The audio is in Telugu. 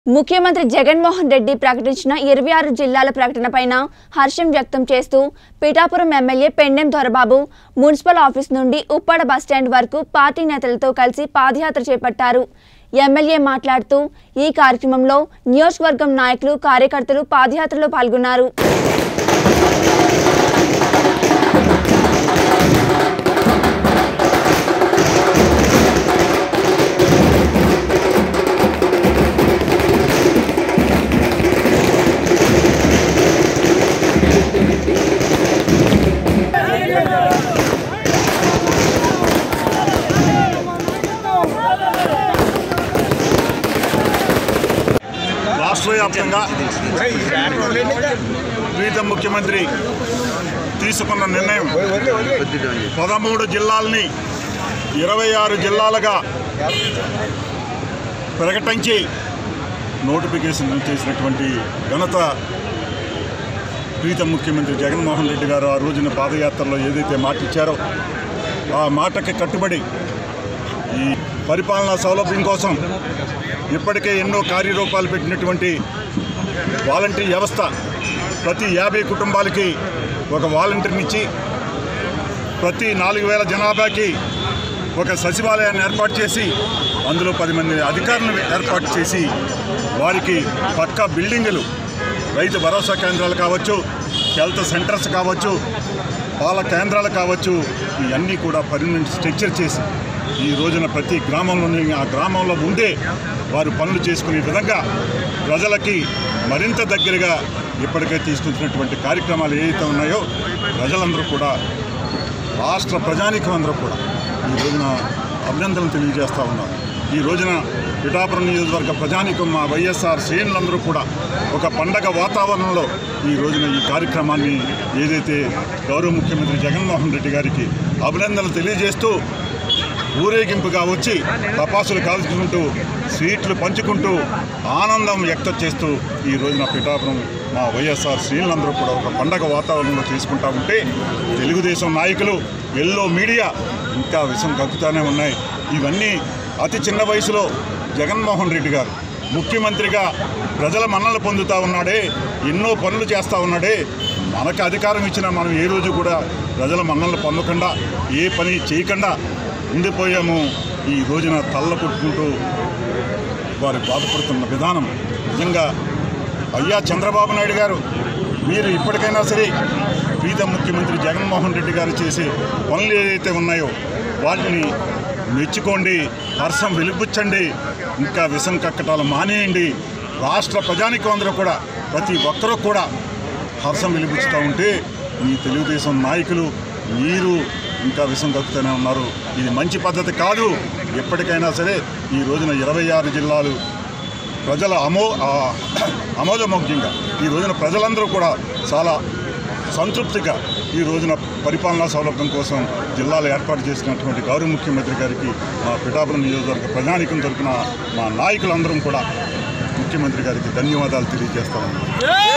ముఖ్యమంత్రి జగన్మోహన్ రెడ్డి ప్రకటించిన ఇరవై ఆరు జిల్లాల ప్రకటనపైన హర్షం వ్యక్తం చేస్తూ Pithapuram MLA Pendem Dorababu municipal office నుండి ఉప్పాడ బస్టాండ్ వరకు పార్టీ నేతలతో కలిసి పాదయాత్ర చేపట్టారు ఎమ్మెల్యే మాట్లాడుతూ ఈ కార్యక్రమంలో నియోజకవర్గం నాయకులు కార్యకర్తలు పాదయాత్రలో పాల్గొన్నారు రాష్ట్ర వ్యాప్తంగా వివిధ ముఖ్యమంత్రి తీసుకున్న నిర్ణయం పదమూడు జిల్లాలని ఇరవై ఆరు జిల్లాలుగా ప్రకటించి నోటిఫికేషన్ చేసినటువంటి ఘనత ప్రీతం ముఖ్యమంత్రి జగన్మోహన్ రెడ్డి గారు ఆ రోజున పాదయాత్రలో ఏదైతే మాట ఇచ్చారో ఆ మాటకి కట్టుబడి ఈ పరిపాలనా సౌలభ్యం కోసం ఇప్పటికే ఎన్నో కార్యరూపాలు పెట్టినటువంటి వాలంటరీ వ్యవస్థ ప్రతి యాభై కుటుంబాలకి ఒక వాలంటీర్ని ఇచ్చి ప్రతి నాలుగు వేల జనాభాకి ఒక సచివాలయాన్ని ఏర్పాటు చేసి అందులో పది మంది అధికారులను ఏర్పాటు చేసి వారికి పక్కా బిల్డింగులు రైతు భరోసా కేంద్రాలు కావచ్చు హెల్త్ సెంటర్స్ కావచ్చు పాల కేంద్రాలు కావచ్చు ఇవన్నీ కూడా పర్మనెంట్ స్ట్రక్చర్ చేసి ఈ రోజున ప్రతి గ్రామంలోని ఆ గ్రామంలో ఉండే వారు పనులు చేసుకునే విధంగా ప్రజలకి మరింత దగ్గరగా ఇప్పటికే తీసుకొచ్చినటువంటి కార్యక్రమాలు ఏవైతే ఉన్నాయో ప్రజలందరూ కూడా రాష్ట్ర ప్రజానికం అందరూ కూడా ఈ రోజున అభినందనలు తెలియజేస్తూ ఉన్నారు ఈ రోజున పిఠాపురం నియోజకవర్గ ప్రజానికం మా వైఎస్ఆర్ శ్రేణులందరూ కూడా ఒక పండగ వాతావరణంలో ఈ రోజున ఈ కార్యక్రమాన్ని ఏదైతే గౌరవ ముఖ్యమంత్రి జగన్మోహన్ రెడ్డి గారికి అభినందనలు తెలియజేస్తూ ఊరేగింపుగా వచ్చి తపాసులు కాల్చుకుంటూ స్వీట్లు పంచుకుంటూ ఆనందం వ్యక్తం చేస్తూ ఈ రోజున పిఠాపురం మా వైఎస్ఆర్ శ్రేణులందరూ కూడా ఒక పండగ వాతావరణంలో చేసుకుంటా ఉంటే తెలుగుదేశం నాయకులు ఎల్లో మీడియా ఇంకా విషం కక్కుతానే ఉన్నాయి ఇవన్నీ అతి చిన్న వయసులో జగన్మోహన్ రెడ్డి గారు ముఖ్యమంత్రిగా ప్రజల మన్నలు పొందుతూ ఉన్నాడే ఎన్నో పనులు చేస్తూ ఉన్నాడే మనకు అధికారం ఇచ్చినా మనం ఏ రోజు కూడా ప్రజల మన్నలు పొందకుండా ఏ పని చేయకుండా ఉండిపోయాము ఈ రోజున తల్ల కొట్టుకుంటూ వారు బాధపడుతున్న విధానం నిజంగా అయ్యా చంద్రబాబు నాయుడు గారు మీరు ఇప్పటికైనా సరే ప్రీతం ముఖ్యమంత్రి జగన్మోహన్ రెడ్డి గారు చేసే పనులు ఏదైతే ఉన్నాయో వాటిని మెచ్చుకోండి హర్షం వెలిపుచ్చండి ఇంకా విషం కక్కటాలు మానేయండి రాష్ట్ర ప్రజానికం అందరూ కూడా ప్రతి ఒక్కరూ కూడా హర్షం వెలిపుచ్చుతూ ఉంటే మీ తెలుగుదేశం నాయకులు మీరు ఇంకా విషం కక్కుతూనే ఉన్నారు ఇది మంచి పద్ధతి కాదు ఎప్పటికైనా సరే ఈ రోజున ఇరవై ఆరు జిల్లాలు ప్రజల అమో ఆ, అమోఘమోగ్యంగా ఈ రోజున ప్రజలందరూ కూడా చాలా సంతృప్తిగా ఈ రోజున పరిపాలనా సౌలభ్యం కోసం జిల్లాలు ఏర్పాటు చేసినటువంటి గౌరవ ముఖ్యమంత్రి గారికి మా పిఠాపురం నియోజకవర్గ ప్రజానికం తరపున మా నాయకులందరం కూడా ముఖ్యమంత్రి గారికి ధన్యవాదాలు తెలియజేస్తామని